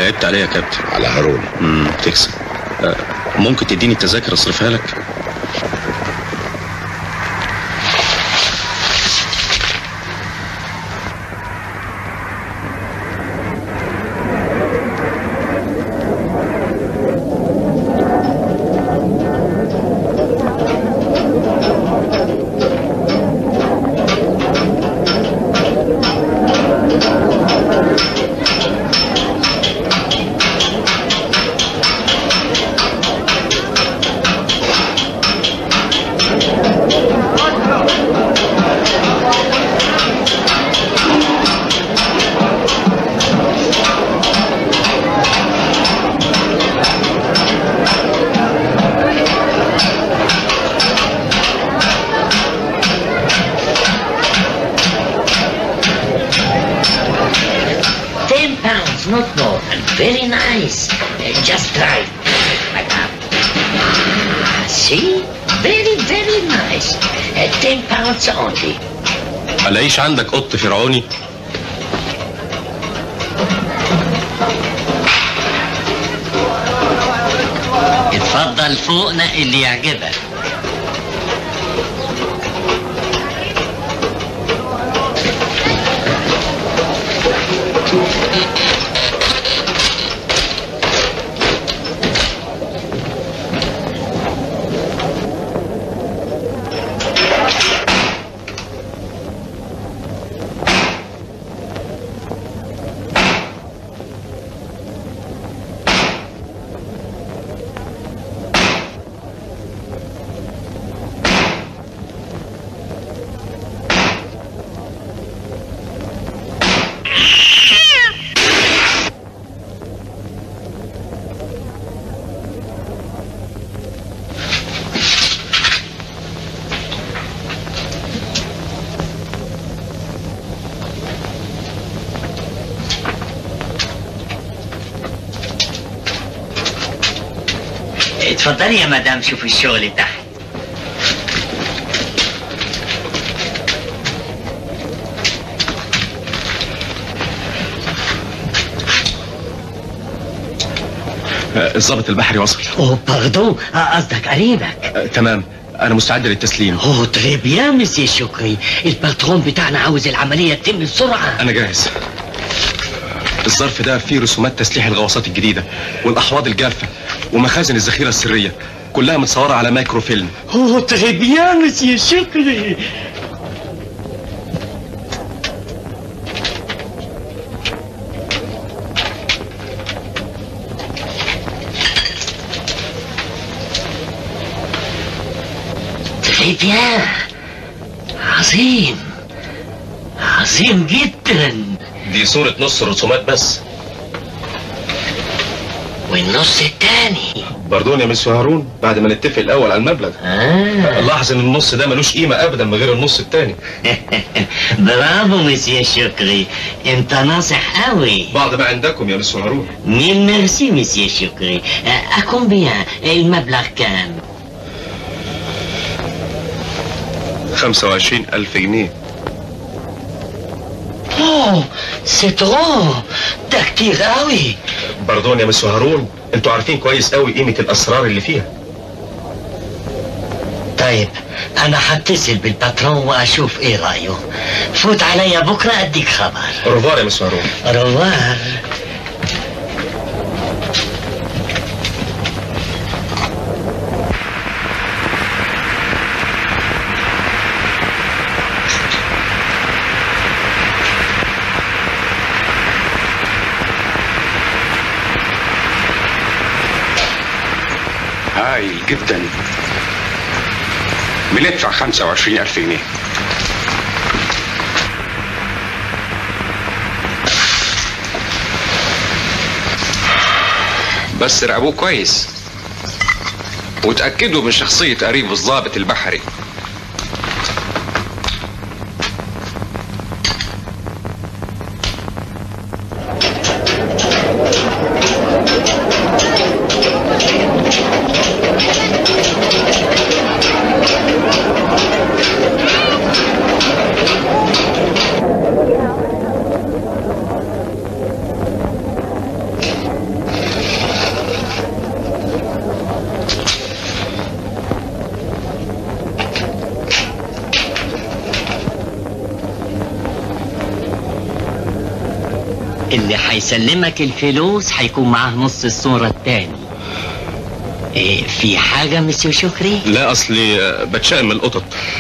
لعبت عليا يا كابتن على هارون امم تكسب آه، ممكن تديني التذاكر اصرفها لك Ten pounds, not more, and very nice. Uh, just try, madame. Ah, see? Very, very nice. Uh, ten pounds only. الاقيش عندك قط فرعوني اتفضل فوقنا اللي يعجبك اتفضلي يا مدام شوفي الشغل تحت آه، الضابط البحري وصل اوه باردون قصدك قريبك آه، تمام انا مستعد للتسليم اوه تري بيان مسيو شكري الباترون بتاعنا عاوز العملية تتم بسرعة انا جاهز الظرف ده فيه رسومات تسليح الغواصات الجديدة والأحواض الجافة ومخازن الذخيرة السرية كلها متصورة على مايكرو فيلم اوه تري بيان مسيو شكري تري بيان عظيم عظيم جدا دي صورة نص الرسومات بس والنص التاني بردون يا مسيو هارون بعد ما نتفق الأول على المبلغ آه. لاحظ ان النص ده ملوش قيمة ابدا من غير النص التاني برافو مسيو شكري انت ناصح قوي بعض ما عندكم يا مسيو هارون مين ميرسي مسيو شكري اكون بيان المبلغ كام 25 ألف جنيه اوه سي ترو ده كتير قوي بردون يا مسيو هارون انتوا عارفين كويس قوي قيمة الأسرار اللي فيها طيب انا هتصل بالباترون واشوف ايه رايه فوت عليا بكره اديك خبر روفار يا مسيو هارون روار هايل جدا بندفع 25 ألف جنيه بس راقبوه كويس وتأكدوا من شخصية قريب الضابط البحري اللي هيسلمك الفلوس هيكون معاه نص الصورة التاني إيه في حاجة مسيو شكري؟ لا اصلي آه، بتشائم من القطط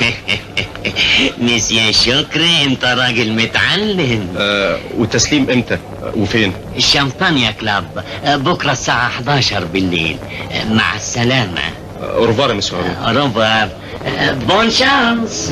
مسيو شكري انت راجل متعلم آه وتسليم امتى آه، وفين الشامبانيا كلاب آه، بكرة الساعة 11 بالليل آه، مع السلامة آه، اورفار يا مسيو هارون روفر بون شانس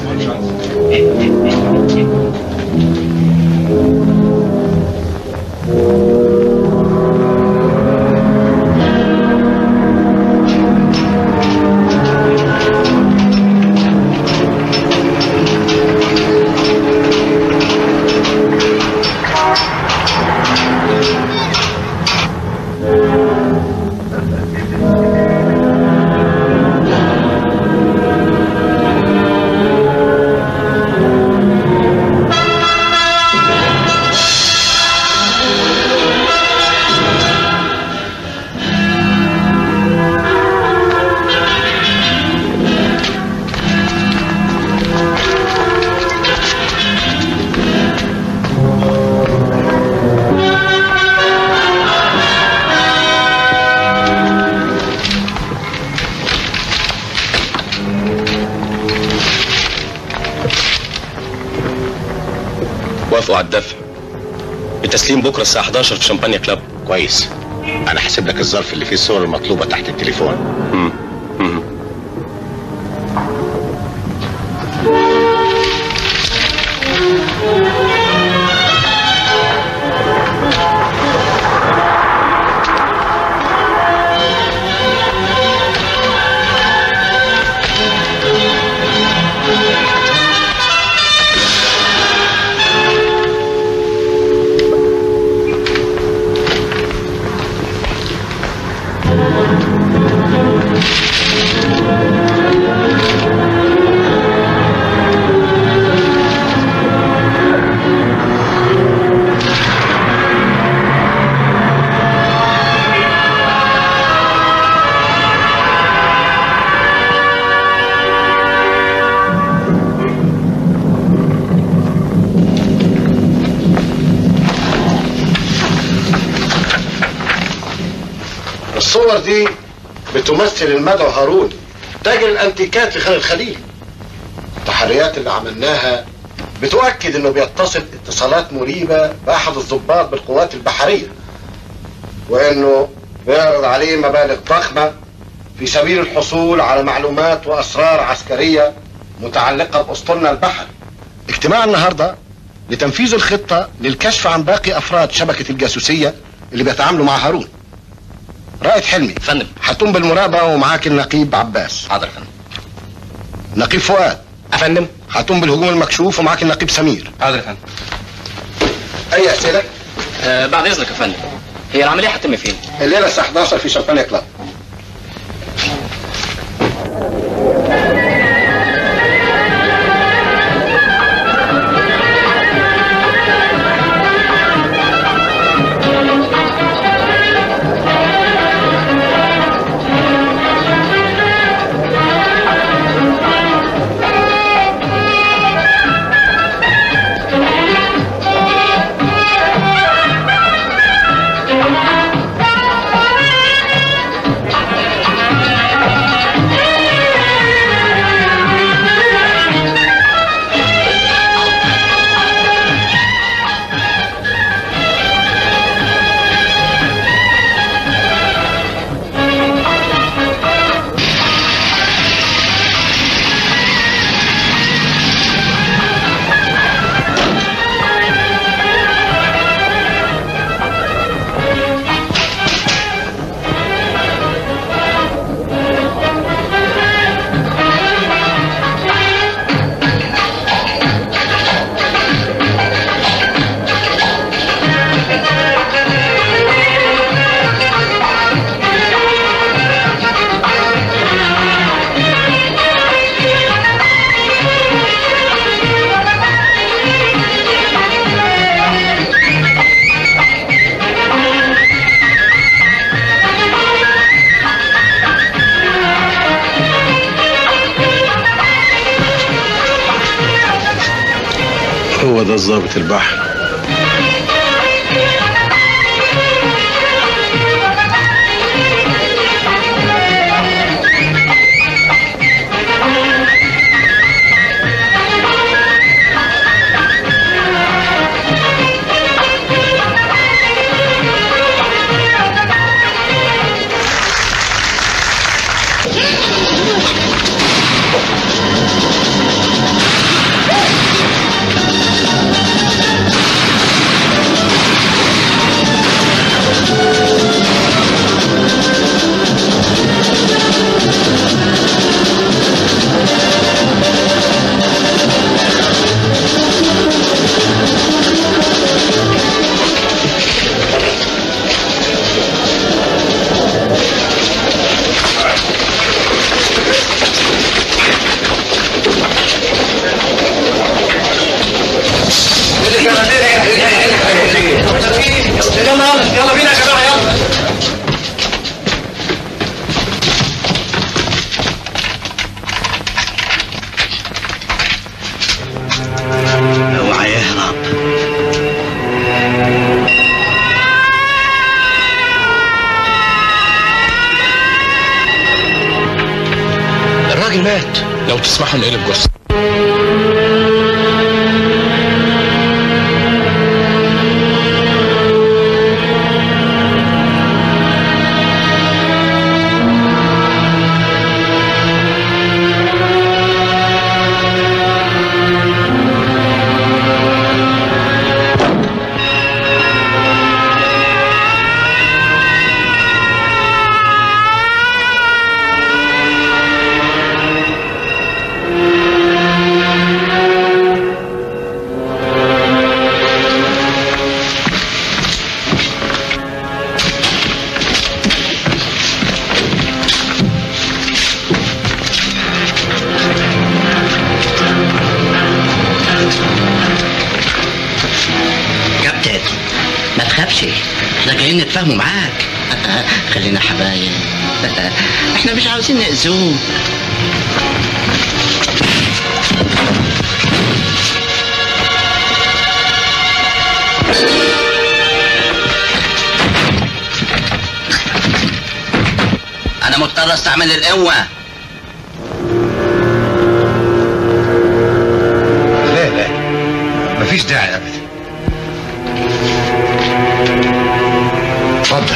وافقوا على الدفع التسليم بكره الساعه 11 في شامبانيا كلاب كويس انا هسيب لك الظرف اللي فيه الصور المطلوبه تحت التليفون مم. مم. الصور دي بتمثل المدعو هارون تاجر الانتيكات في خان الخليل التحريات اللي عملناها بتؤكد انه بيتصل اتصالات مريبة باحد الضباط بالقوات البحرية وانه بيعرض عليه مبالغ ضخمة في سبيل الحصول على معلومات واسرار عسكرية متعلقة باسطولنا البحري اجتماع النهاردة لتنفيذ الخطة للكشف عن باقي افراد شبكة الجاسوسية اللي بيتعاملوا مع هارون رائد حلمي فندم هتقوم بالمراقبة ومعاك النقيب عباس حاضر يا فندم نقيب فؤاد افندم هتقوم بالهجوم المكشوف ومعاك النقيب سمير حاضر يا فندم اي اسئله آه بعد اذنك يا فندم هي العمليه هتتم فين الليله الساعه 11 في شامبانيا كلاب هو ده الضابط البحر يلا بينا يا جماعه يلا اوعى يهرب الراجل مات لو تسمحوا نقلب جثة كابتن ما تخافش احنا جايين نتفاهموا معاك خلينا حبايب احنا مش عاوزين نأذوه انا مضطر استعمل القوه لا لا مفيش داعي ابدا اتفضل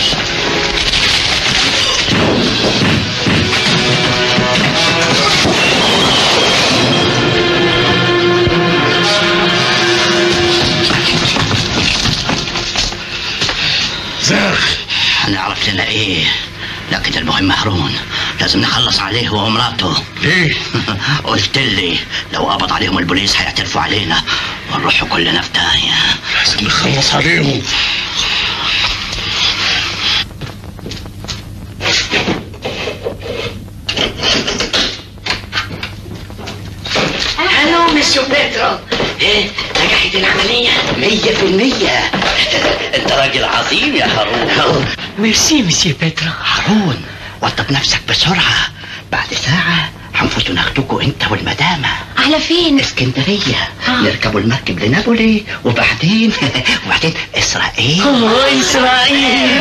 هنعرف لنا ايه لكن المهم هارون لازم نخلص عليه هو ومراته ليه؟ قلت لي لو قبض عليهم البوليس هيعترفوا علينا ونروح كلنا في داهيه لازم نخلص عليهم الو مسيو بيترو ايه نجحت العمليه مية في المية انت راجل عظيم يا هارون ميرسي مسيو بيترو هارون وطب نفسك بسرعة بعد ساعة هنفوتوا ناخدوكوا انت والمدامة على فين؟ اسكندرية آه. نركبوا المركب لنابولي وبعدين وبعدين اسرائيل اوه اسرائيل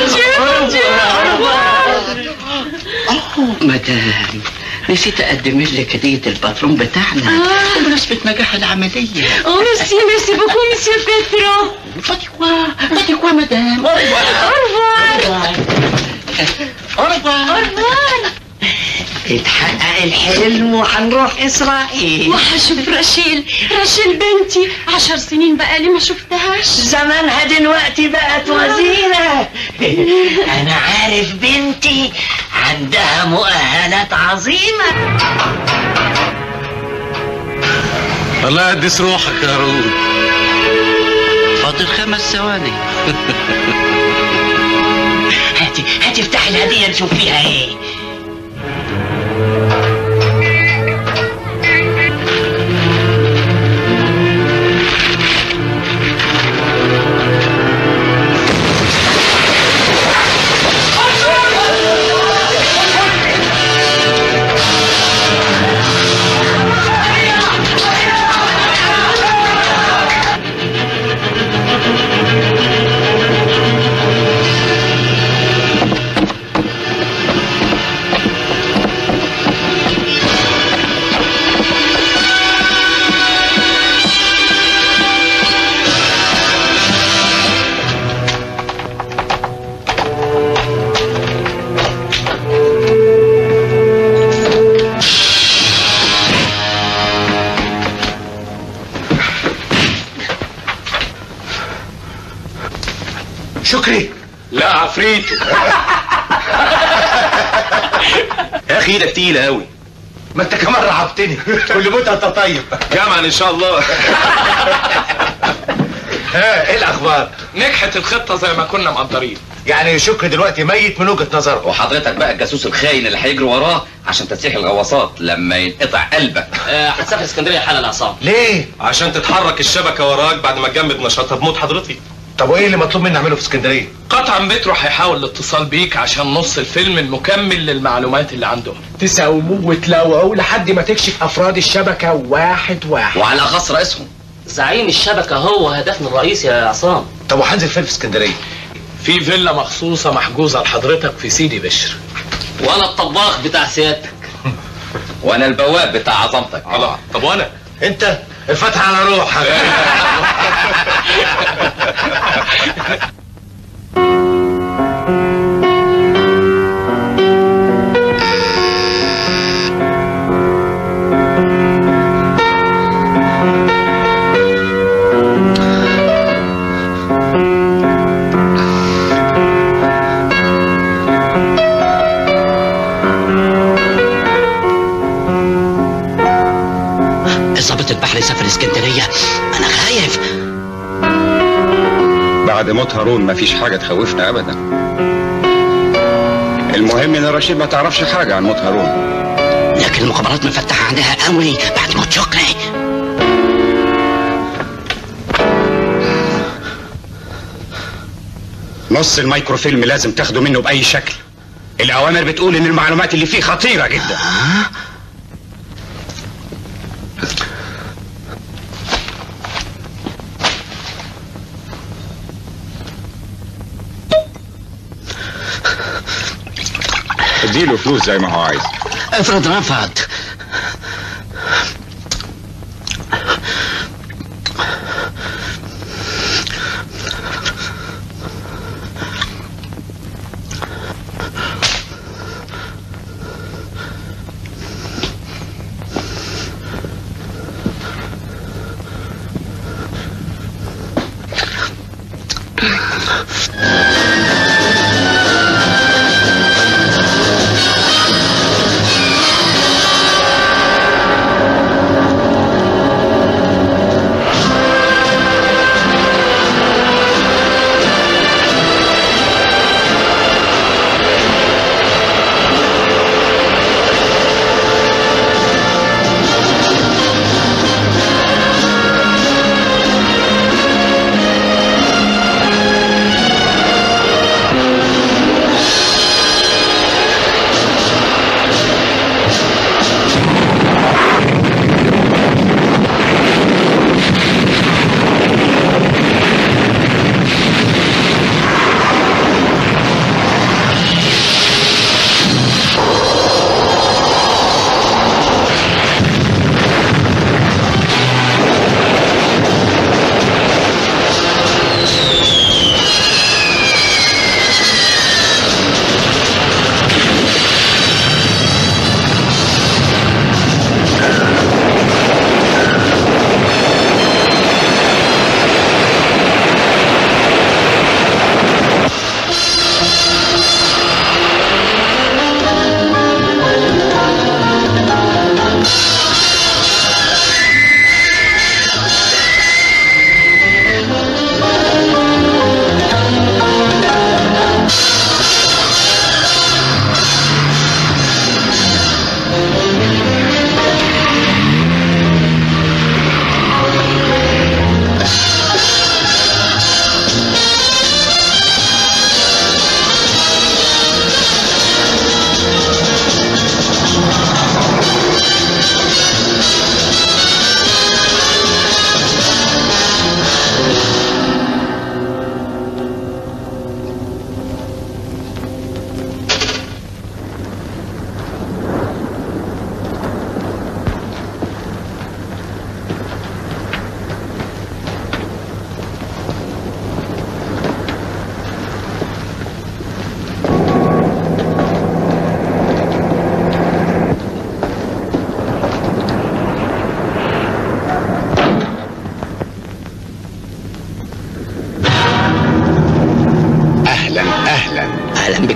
اوه مدام نسيت اقدم لك هدية الباترون بتاعنا بمناسبة نجاح العملية Oh, merci, merci beaucoup, monsieur Petro. فاتيكوا فاتيكوا مدام Au revoir. Au revoir. اتحقق الحلم وهنروح اسرائيل وهشوف رشيل رشيل بنتي عشر سنين بقالي ما شفتهاش زمانها دلوقتي بقت وزيرة أنا عارف بنتي عندها مؤهلات عظيمة الله يقدس روحك يا هارون فاضل خمس ثواني هاتي هاتي افتحي الهدية نشوف فيها ايه عفريته يا اخي ايدك تقيله قوي ما انت كمان رعبتني كل مدة انت طيب جامعا ان شاء الله ها ايه الاخبار نجحت الخطة زي ما كنا مقدرين يعني شكري دلوقتي ميت من وجهة نظره وحضرتك بقى الجاسوس الخاين اللي هيجري وراه عشان تسليح الغواصات لما ينقطع قلبك هتسافر اسكندريه حالا العصام ليه عشان تتحرك الشبكه وراك بعد ما تجمد نشاطها بموت حضرتك طب وايه اللي مطلوب مني اعمله في اسكندريه قطعا بترو هيحاول الاتصال بيك عشان نص الفيلم المكمل للمعلومات اللي عندهم تساوموه وتلاوعوه لحد ما تكشف افراد الشبكة واحد واحد وعلى اخص رئيسهم زعيم الشبكه هو هدفنا الرئيسي يا عصام طب وهنزل فين في اسكندريه في فيلا مخصوصة محجوزة لحضرتك في سيدي بشر وانا الطباخ بتاع سيادتك وانا البواب بتاع عظمتك الله طب وانا انت الفتح على روحك ظابط البحر يسافر اسكندريه انا خايف بعد موت هارون مفيش حاجة تخوفنا أبدا المهم إن رشيد ما تعرفش حاجة عن موت هارون لكن المخابرات مفتحه عندها قوي بعد موت شكري نص الميكروفيلم لازم تاخده منه بأي شكل الأوامر بتقول إن المعلومات اللي فيه خطيرة جدا اديله فلوس زي ما هو عايز افرض رفض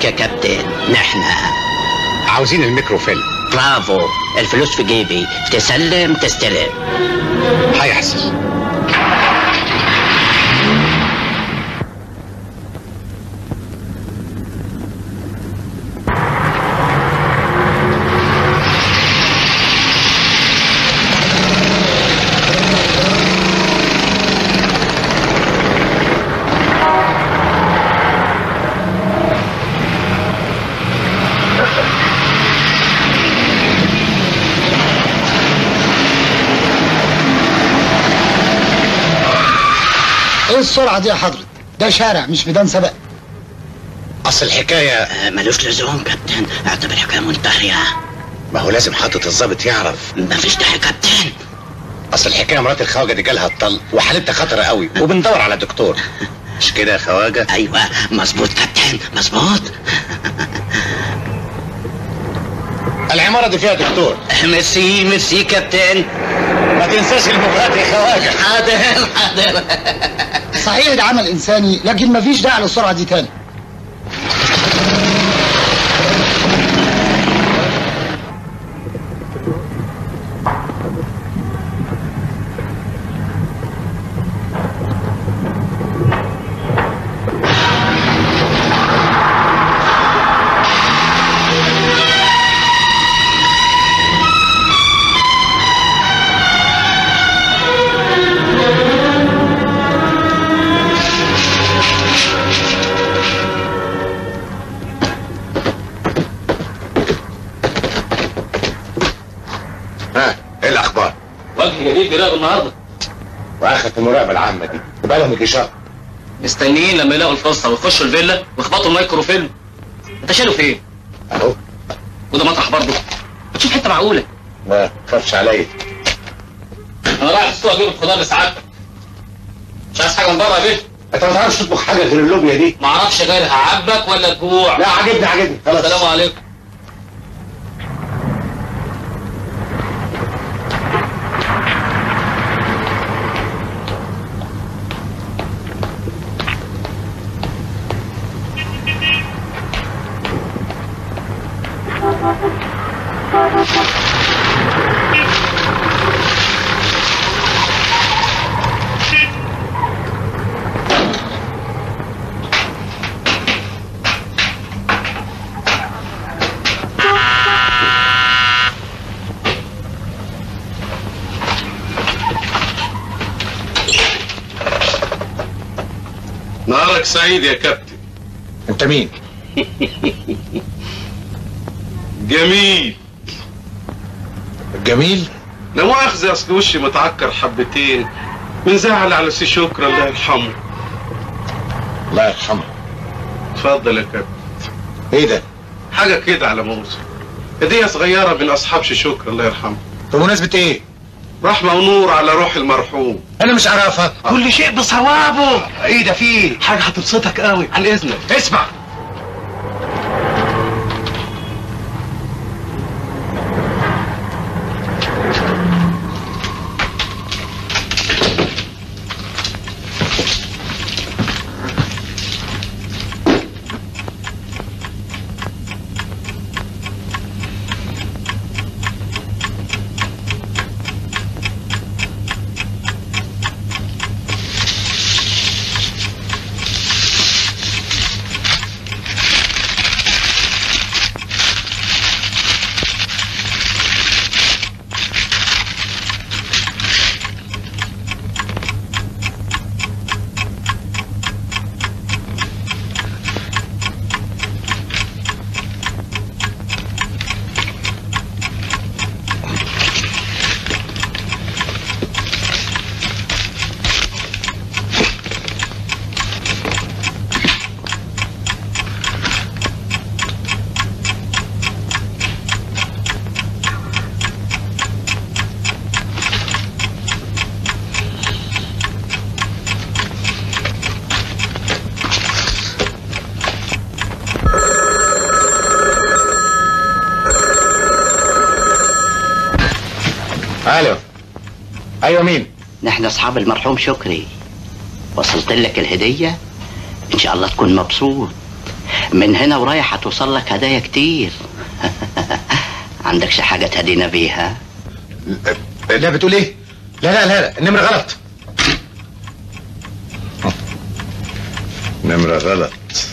يا كابتن نحن عاوزين الميكروفيلم برافو الفلوس في جيبي تسلم تستلم هيحصل ايه السرعة دي يا حضرة؟ ده شارع مش ميدان سباق اصل الحكايه آه، ملوش لزوم كابتن اعتبر الحكايه منتهيه ما هو لازم حضرة الظابط يعرف مفيش داعي كابتن اصل الحكايه مرات الخواجه دي جالها الطلق وحالتها خطره قوي وبندور على دكتور مش كده يا خواجه ايوه مظبوط كابتن مظبوط العماره دي فيها دكتور ميرسي ميرسي كابتن ما تنساش المباراه يا خواجه حاضر حاضر صحيح ده عمل انساني لكن مفيش داعي للسرعة دي تاني ها ايه الاخبار وجه جديد بيراقب النهارده واخرة المراقبه العامه دي بقالهم يجي شهر مستنيين لما يلاقوا الفرصه ويخشوا الفيلا ويخبطوا المايكرو فيلم انت شايله فين؟ اهو وده مطرح برضه بتشوف حته معقوله ما تخافش عليا انا رايح السوق اجيب الخضار لسعادتك مش عايز حاجه من بره يا بيه انت ما تعرفش تطبخ حاجه غير اللوبيا دي ما اعرفش غيرها عاجبك ولا الجوع لا عاجبني عاجبني خلاص السلام عليكم نهارك سعيد يا كابتن انت مين جميل جميل لا مؤاخذة اصل وشي متعكر حبتين من زعل على سي شكرا الله يرحمه الله يرحمه اتفضل يا كابتن ايه ده حاجة كده على موسى هدية صغيرة من أصحاب شي شكرا الله يرحمه بمناسبه ايه رحمة ونور على روح المرحوم انا مش عارفها كل شيء بصوابه ايه ده فيه حاجة هتبسطك قوي عن إذنك اسمع الو ايوه مين نحن اصحاب المرحوم شكري وصلت لك الهديه ان شاء الله تكون مبسوط من هنا ورايح هتوصل لك هدايا كتير عندكش حاجة تهدينا بيها لا بتقول ايه لا لا لا لا النمرة غلط نمرة غلط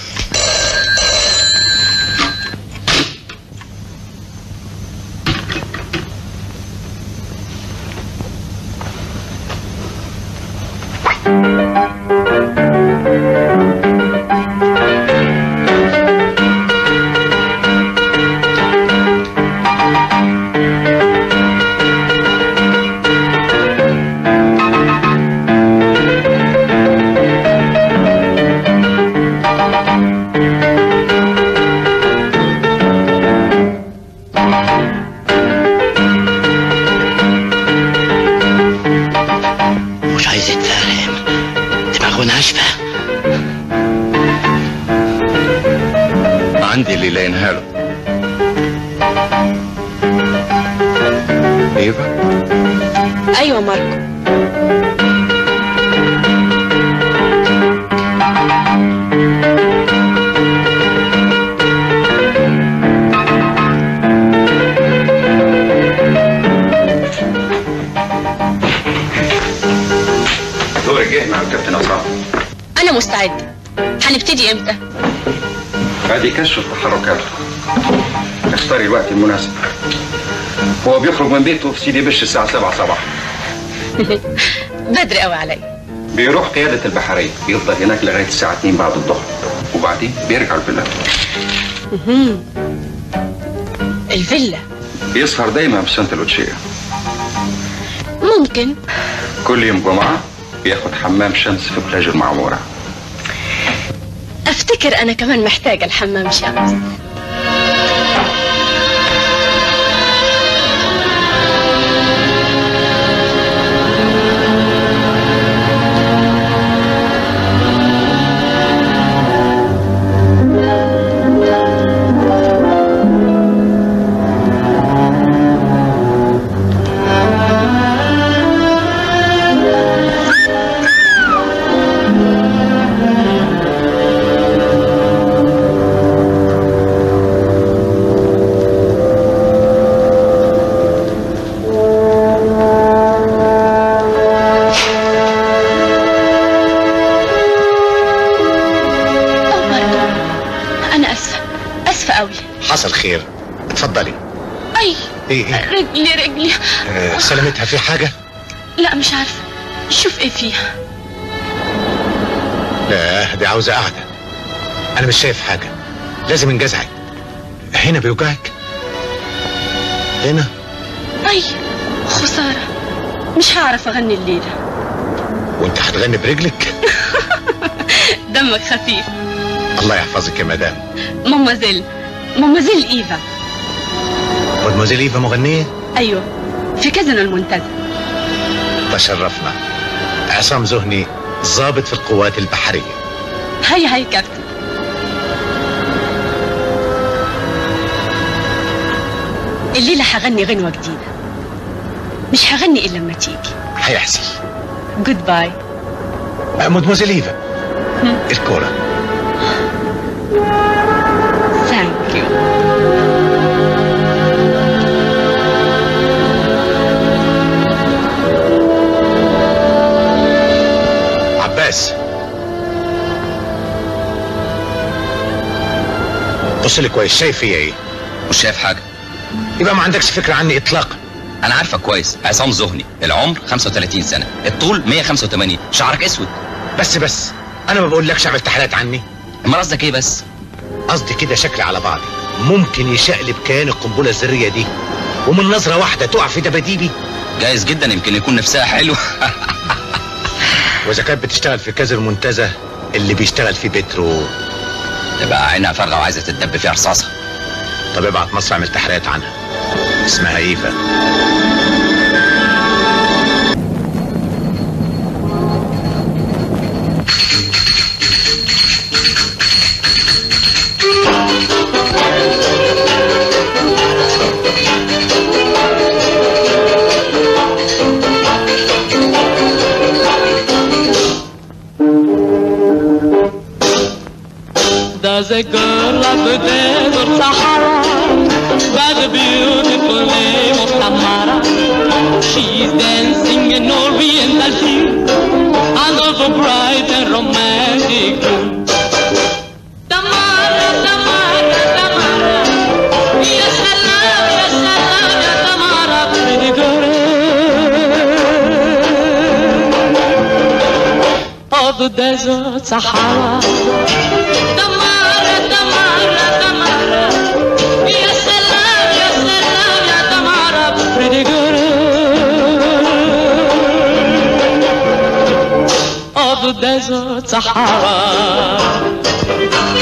مش عايز يتفهم دماغه ناشفة عندي اللي لاقينها له ايوه ايوه ماركو دورك جه مع الكابتن عصام انا مستعده هنبتدي امتى بعد كشف التحركات اختاري الوقت المناسب هو بيخرج من بيته في سيدي بش الساعة 7 صباحا بدري قوي عليا بيروح قيادة البحرية بيفضل هناك لغاية الساعة 2 بعد الظهر وبعدين بيرجع الفيلا مهم. الفيلا بيسهر دايما في سانتا لوتشيا ممكن كل يوم جمعة بياخد حمام شمس في بلاج المعمورة افتكر انا كمان محتاجه الحمام شمس أوه، ماركو انا اسفه اسفه قوي حصل خير اتفضلي اي ايه ايه رجلي رجلي آه، سلامتها في حاجة لا مش عارفه شوف ايه فيها لا دي عاوزة قاعدة انا مش شايف حاجة لازم انجزعك هنا بيوجعك هنا اي خساره مش هعرف اغني الليله وانت هتغني برجلك دمك خفيف الله يحفظك يا مدام مامازيل مامازيل ايفا مدموزيل ايفا مغنية ايوه في كازينو المنتزه تشرفنا عصام زهني ضابط في القوات البحرية هيا هيا كابتن الليلة هغني غنوة جديدة مش هغني إلا لما تيجي هيحصل جود باي آه، مدموزيل ايفا الكورة ثانك يو عباس بص لي كويس شايف فيا ايه مش شايف حاجة يبقى ما عندكش فكرة عني اطلاقا أنا عارفك كويس عصام زهني العمر 35 سنة الطول 185 شعرك أسود بس بس انا ما بقولكش اعمل تحليلات عني أمال قصدك إيه بس؟ قصدي كده شكلي على بعضي ممكن يشقلب كيان القنبلة الذرية دي ومن نظرة واحدة تقع في دباديبي جايز جدا يمكن يكون نفسها حلو واذا كانت بتشتغل في كاز المنتزه اللي بيشتغل في بترو تبقى عينها فارغة وعايزة تتدب فيها رصاصة طب ابعت مصر اعمل تحريات عنها اسمها ايفا Does a girl of the desert Sahara by the beautiful name of Tamara. She's dancing an oriental tune under the bright and romantic moon. Tamara, Tamara, Tamara, yes I love, yes I love you, Tamara, pretty girl of the desert Sahara. Tamara, Tamara, Tamara, yes I love, yes I love you, Tamara, pretty girl of the desert Sahara.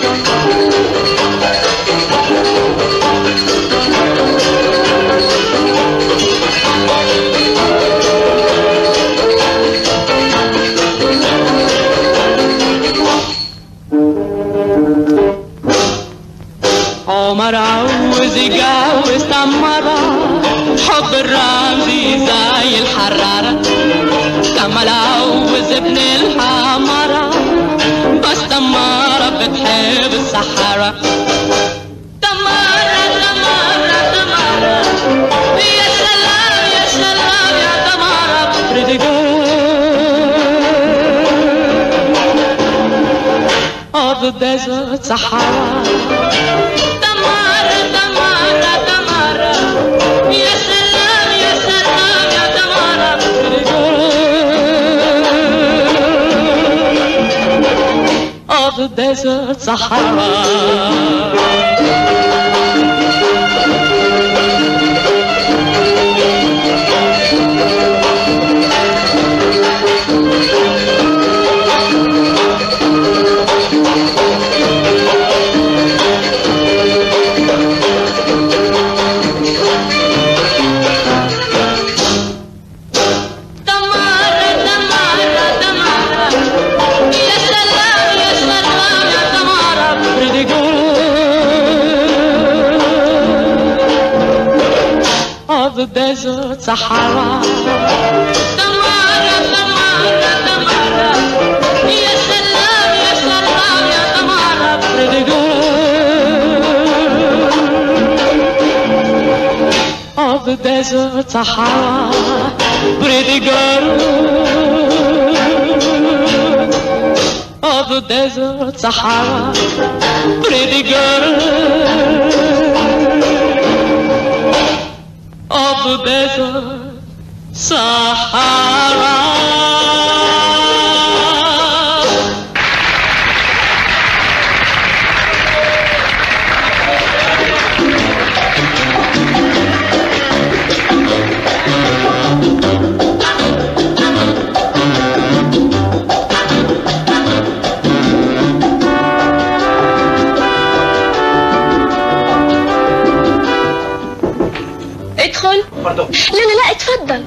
عمر عاوز يجوز تمرة حب الرمزي زي الحرارة كمال عاوز ابن الحمرة بس تمارة بتحب الصحراء تمارة تمارة تمارة يا سلام يا سلام يا تمارة pretty girl of the desert Sahara Tamara, Tamara, Tamara. Ya salam, ya salam, ya Tamara. Of the desert Sahara. Tamara, Tamara, Tamara. Ya salam, ya salam, ya Tamara. Pretty girl of the desert Sahara. Tamara, Tamara, Tamara. Ya salam, ya salam, ya Tamara. Pretty girl of the desert Sahara. Pretty girl of the desert Sahara. Pretty girl of the desert Sahara. ادخل لا لا لا اتفضل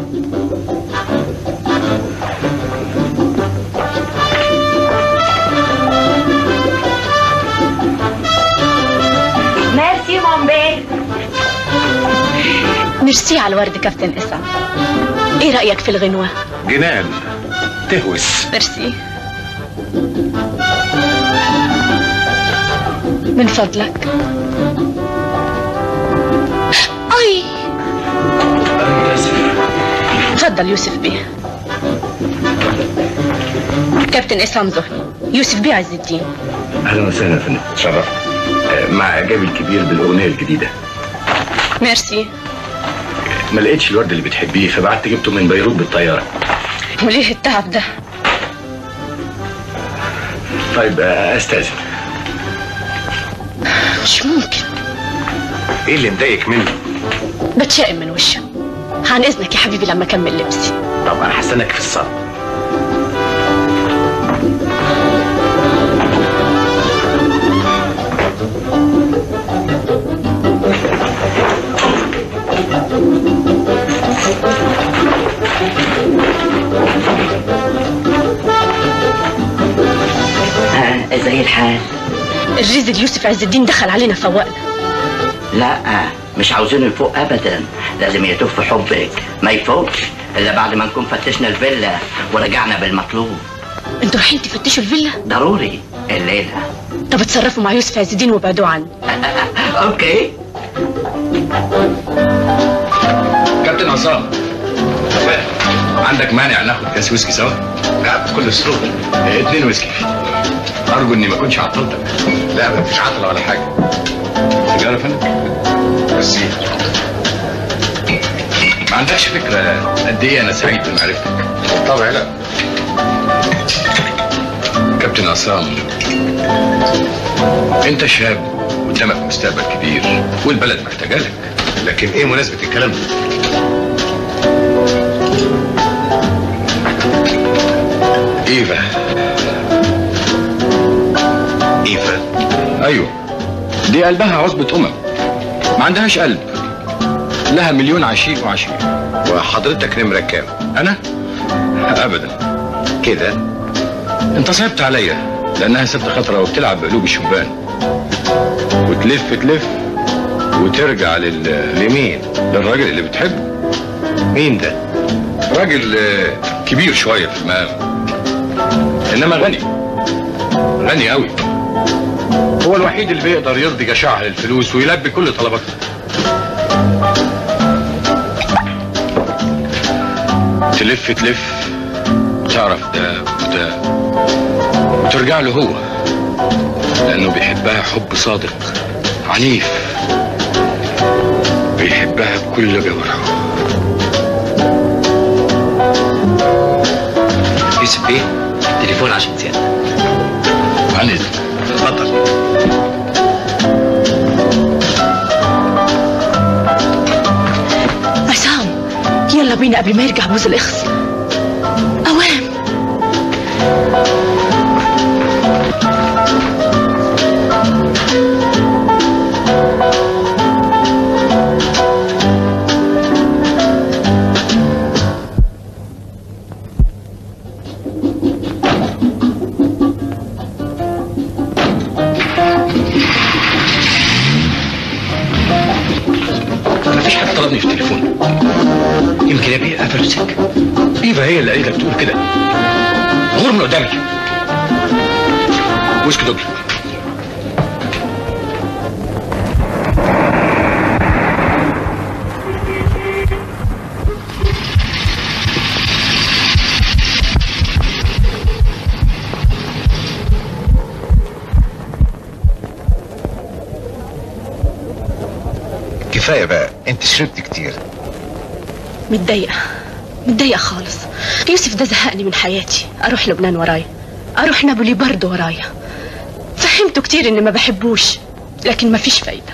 ميرسي مامبير ميرسي على الورد كابتن اسعد ايه رأيك في الغنوة جنان تهوس ميرسي من فضلك اي تفضل يوسف بيه كابتن اسلام زهري يوسف بيه عز الدين اهلا وسهلا يا فندم اتشرفت آه، مع اعجابي الكبير بالاغنيه الجديده ميرسي ما لقيتش الورد اللي بتحبيه فبعت جبته من بيروت بالطياره وليه التعب ده طيب آه، استاذن مش ممكن ايه اللي مضايقك منه بتشائم من وشه عن اذنك يا حبيبي لما اكمل لبسي طب انا هستناك في الصاله آه زي الحال الريز يوسف عز الدين دخل علينا فوقنا لا مش عاوزينه يفوق ابدا لازم يتوب في حبك ما يفوقش الا بعد ما نكون فتشنا الفيلا ورجعنا بالمطلوب انتوا رايحين تفتشوا الفيلا ضروري الليله طب اتصرفوا مع يوسف عز الدين وابعدوا عنه اوكي كابتن عصام عندك مانع ناخد كاس ويسكي سوا؟ لا بكل سرور اتنين ويسكي ارجو اني ما اكونش عطلتك لا مفيش عطله ولا حاجه سيجاره يا فندم بس ما عندكش فكره قد ايه انا سعيد بمعرفتك طبعا لا كابتن عصام انت شاب قدامك مستقبل كبير والبلد محتاجه لك لكن ايه مناسبه الكلام ده ايفا ايفا ايوه دي قلبها عصبة امم ما عندهاش قلب لها مليون عشيق وعشيق وحضرتك نمره كام انا ابدا كده انت صعبت عليا لانها ست خطره وبتلعب بقلوب الشبان وتلف تلف وترجع لل لمين للراجل اللي بتحبه مين ده راجل آه، كبير شويه في المقام انما غني غني قوي هو الوحيد اللي بيقدر يرضي جشعها للفلوس ويلبي كل طلباتها تلف تلف تعرف ده وده وترجع له هو لانه بيحبها حب صادق عنيف بيحبها بكل جوارحه يوسف بيه تليفون عشان سيادتك عن اذنك اتفضل عصام يلا بينا قبل ما يرجع بوز الاخس اوام مفيش حد طلبني في التليفون يمكن ابي قفل السكه ايفا هي اللي قالت لك تقول كده غور من قدامي ويسكي دوبل كفايه بقى انت شربت كتير متضايقة متضايقة خالص يوسف ده زهقني من حياتي أروح لبنان ورايا أروح نابولي برضه ورايا فهمته كتير إني ما بحبوش لكن ما فيش فايدة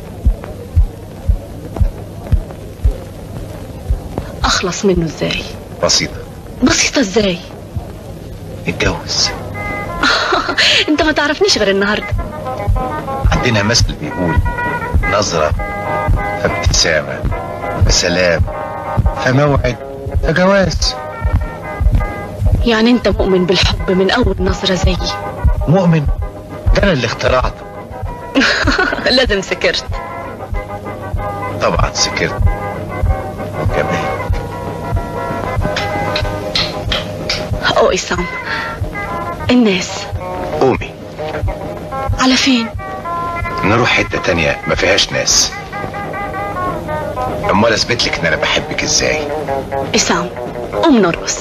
أخلص منه إزاي بسيطه بسيطة إزاي نتجوز أنت ما تعرفنيش غير النهاردة عندنا مثل بيقول نظرة فابتسامة فسلام فموعد فجواز يعني أنت مؤمن بالحب من أول نظرة زيي مؤمن ده انا اللي اخترعته لازم سكرت طبعا سكرت كمان أو إسام الناس قومي على فين نروح حتة تانية ما فيهاش ناس امال اثبت لك ان انا بحبك ازاي إسام قوم نرقص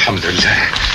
الحمد لله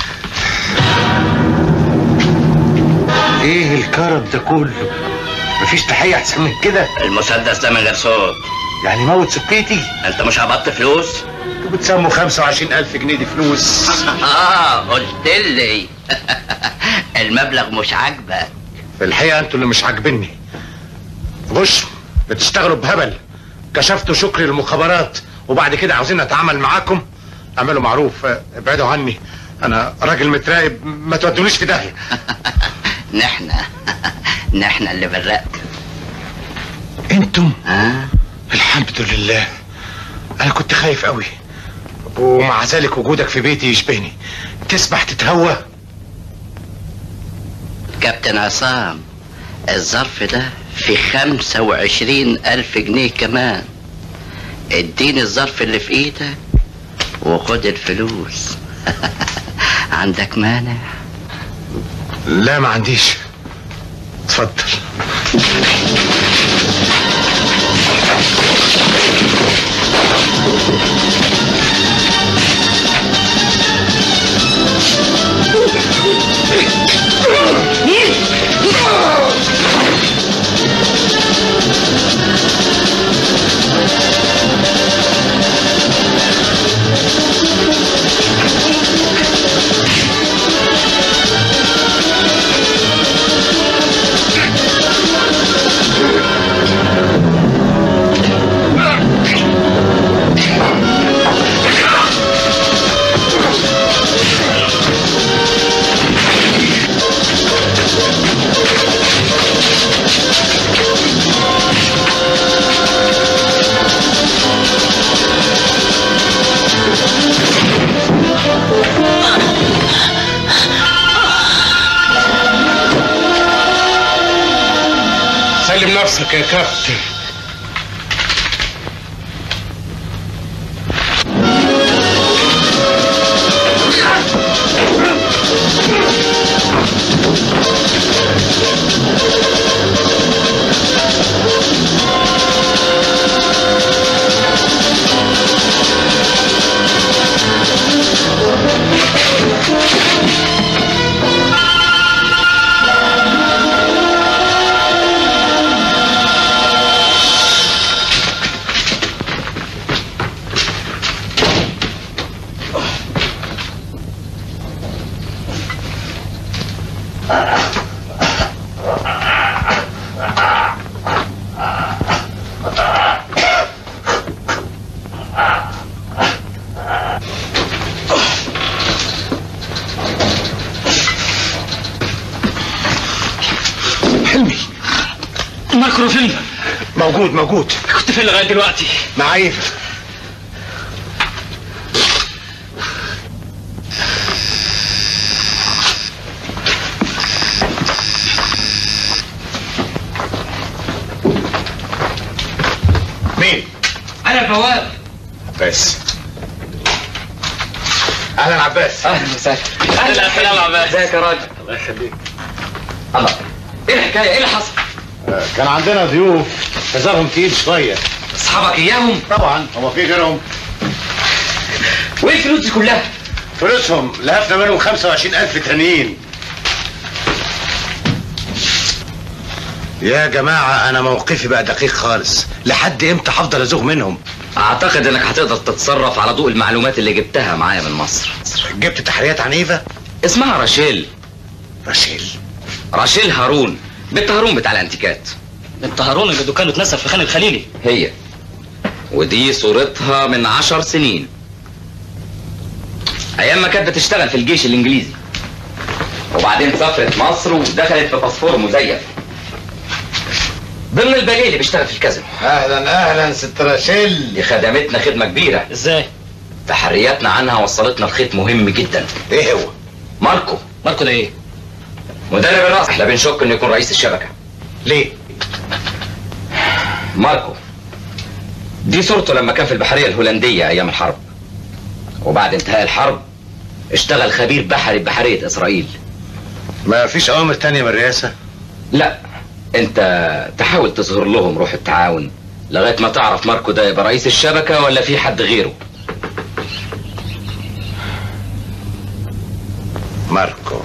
ايه الكرم ده كله مفيش تحية احسن من كده المسدس ده من غير صوت يعني موت سكيتي انت مش هبطت فلوس انتوا بتسموا 25000 جنيه دي فلوس اه قلت لي المبلغ مش عاجبك في الحقيقة انتوا اللي مش عاجبني غش بتشتغلوا بهبل كشفتوا شكري للمخابرات وبعد كده عاوزين نتعامل معاكم اعملوا معروف اه، ابعدوا عني انا راجل متراقب ما تودونيش في داهية نحن نحن اللي بنراقب انتم آه؟ الحمد لله انا كنت خايف قوي ومع ذلك وجودك في بيتي يشبهني تسبح تتهوى كابتن عصام الظرف ده في خمسة وعشرين ألف جنيه كمان اديني الظرف اللي في ايدك وخد الفلوس عندك مانع لا ما عنديش اتفضل سلم نفسك يا كابتن حلمي ماكرو فين موجود موجود كنت فين لغايه دلوقتي معايا مين؟ انا البواب عباس اهلا عباس اهلا وسهلا اهلا سلام عباس ازيك يا راجل الله يخليك الله ايه الحكايه ايه اللي حصل كان عندنا ضيوف هزارهم تقيل شويه اصحابك اياهم طبعا هو في غيرهم وايه الفلوس دي كلها فلوسهم لهفنا منهم 25000 تانيين يا جماعة أنا موقفي بقى دقيق خالص لحد إمتى هفضل أزوغ منهم اعتقد انك هتقدر تتصرف على ضوء المعلومات اللي جبتها معايا من مصر جبت تحريات عن إيفا اسمها راشيل راشيل راشيل هارون بنت هارون بتاع الانتيكات انت هارون اللي دكانه اتنسف في خان الخليلي هي ودي صورتها من عشر سنين ايام ما كانت بتشتغل في الجيش الانجليزي وبعدين سافرت مصر ودخلت في باسبور مزيف ضمن الباليه اللي بيشتغل في الكازينو أهلا أهلا ست راشيل دي خدمتنا خدمه كبيره ازاي تحرياتنا عنها وصلتنا لخيط مهم جدا إيه هو؟ ماركو ماركو ده ايه مدرب الراس احنا بنشك انه يكون رئيس الشبكه ليه؟ ماركو دي صورته لما كان في البحريه الهولنديه ايام الحرب وبعد انتهاء الحرب اشتغل خبير بحري ببحريه اسرائيل ما فيش أوامر تانية من الرئاسة؟ لا انت تحاول تظهر لهم روح التعاون لغايه ما تعرف ماركو ده يبقى رئيس الشبكه ولا في حد غيره ماركو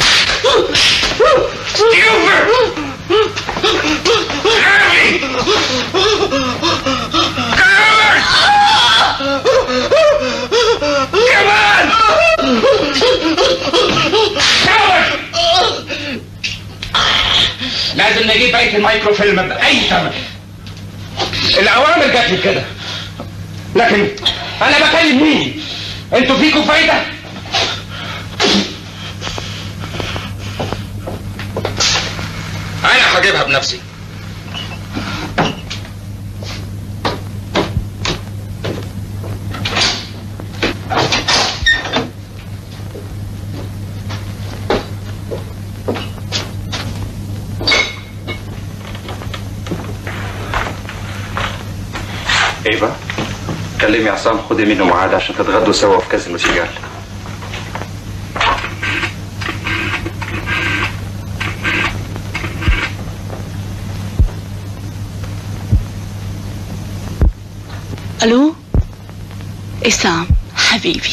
كمان لازم نجيب بقيه المايكروفيلم باي ثمن الاوامر جات لي كده لكن انا بكلم مين انتوا فيكم فايده انا هجيبها بنفسي ايه بقى كلمي عصام خدي منه ميعاد عشان تتغدوا سوا في كازينو سيجال الو اسام حبيبي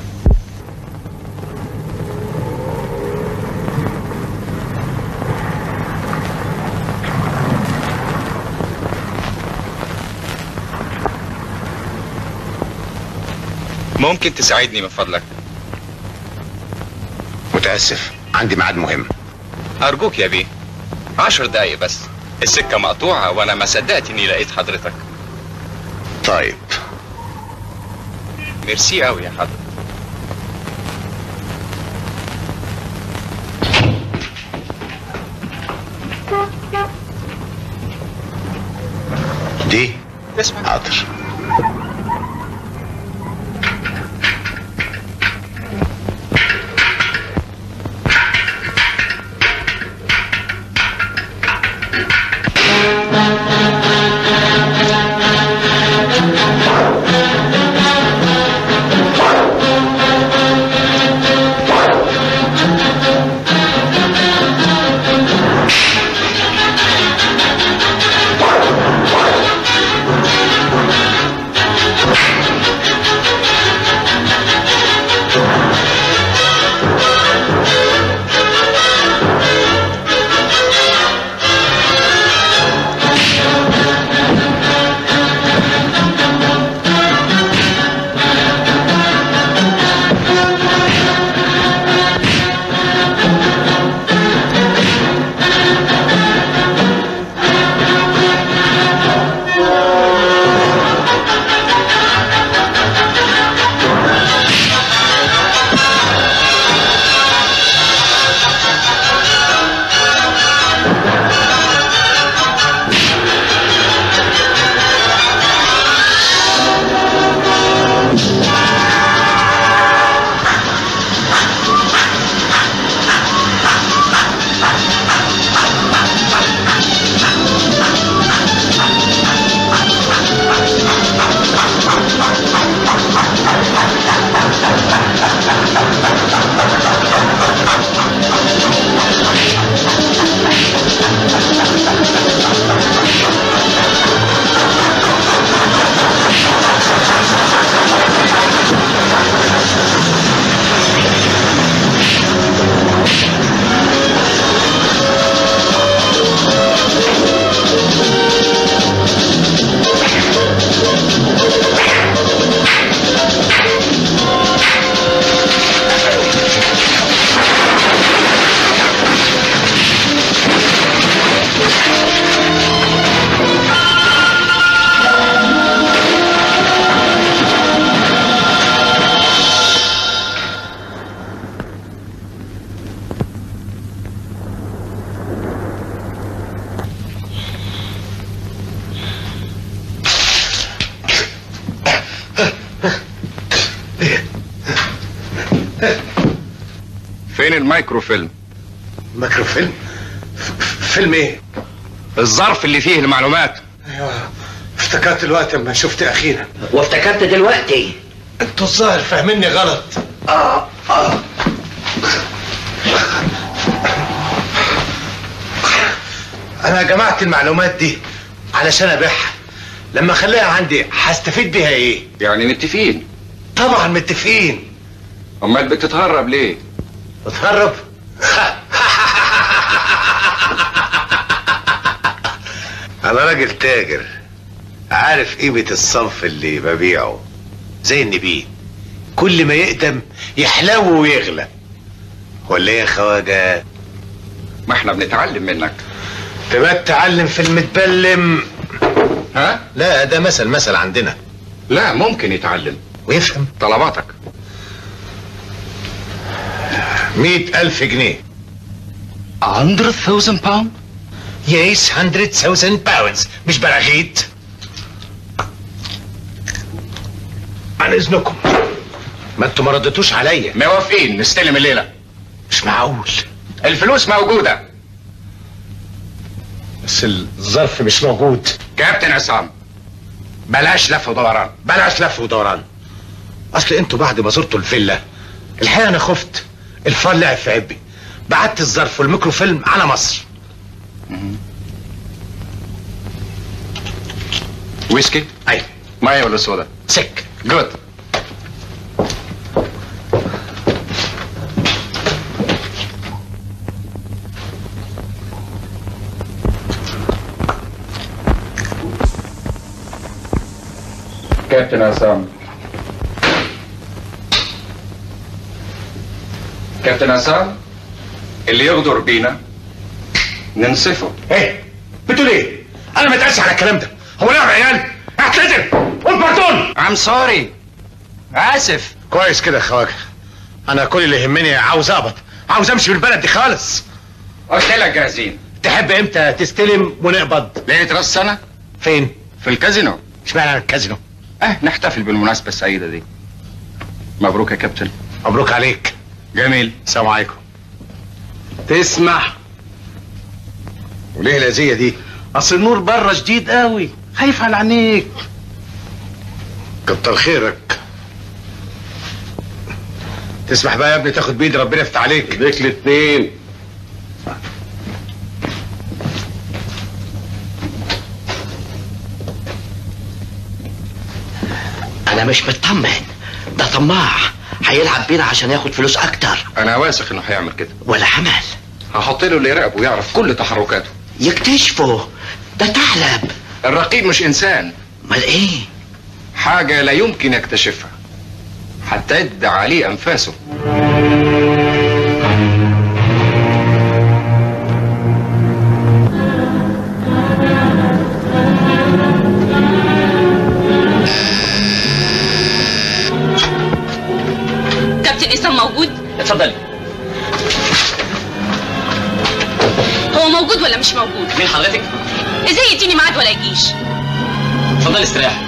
ممكن تساعدني من فضلك متاسف عندي ميعاد مهم ارجوك يا بيه عشر دقايق بس السكه مقطوعه وانا ما صدقت اني لقيت حضرتك طيب ميرسي قوي يا حضرتك دي اسمع حاضر فين المايكروفيلم مايكروفيلم فيلم ايه الظرف اللي فيه المعلومات ايوه افتكرت الوقت لما شفت اخينا وافتكرت دلوقتي انتوا الظاهر فاهميني غلط اه اه انا جمعت المعلومات دي علشان ابيعها لما اخليها عندي هستفيد بيها ايه يعني متفقين طبعا متفقين امال بتتهرب ليه بتهرب انا راجل تاجر عارف قيمة الصنف اللي ببيعه زي النبيل كل ما يقدم يحلو ويغلى ولا ايه يا خواجه ما احنا بنتعلم منك تبقى تتعلم في المتبلم ها لا ده مثل مثل عندنا لا ممكن يتعلم ويفهم طلباتك مئة ألف جنيه 100,000 باوند يس 100,000 باوندز مش براغيث عن اذنكم ما انتوا ما ردتوش عليا موافقين نستلم الليله مش معقول الفلوس موجوده بس الظرف مش موجود كابتن عصام بلاش لف ودوران بلاش لف ودوران اصل انتوا بعد ما زرتوا الفيلا الحقيقه انا خفت الفار لعب في عبي بعت الظرف والميكروفيلم على مصر ويسكي ايوه ميه ولا سودا سك جود كابتن عصام كابتن عصام اللي يغدر بينا ننصفه ايه بتقول ايه انا ما اتقالش على الكلام ده هو لعب عيال اعتذر قول باردون ام سوري اسف كويس كده يا خواجه انا كل اللي يهمني عاوز اقبض عاوز امشي من البلد دي خالص قلت لك جاهزين تحب امتى تستلم ونقبض ليله راس السنه فين في الكازينو اشمعنى الكازينو اه نحتفل بالمناسبه السعيده دي مبروك يا كابتن مبروك عليك جميل السلام عليكم تسمح وليه الاذيه دي اصل النور بره شديد قوي خايف على عينيك كتر خيرك تسمح بقى يا ابني تاخد بيد ربنا يفتح عليك ايديك الاتنين انا مش مطمن ده طماع هيلعب بينا عشان ياخد فلوس اكتر انا واثق انه هيعمل كده ولا عمل هحط له اللي يراقبه ويعرف كل تحركاته يكتشفه ده ثعلب الرقيب مش انسان امال ايه حاجه لا يمكن يكتشفها حتى يدى عليه انفاسه كابتن إسام موجود اتفضلي هو موجود ولا مش موجود مين حضرتك؟ ازاي يديني ميعاد ولا يجيش اتفضلي استريح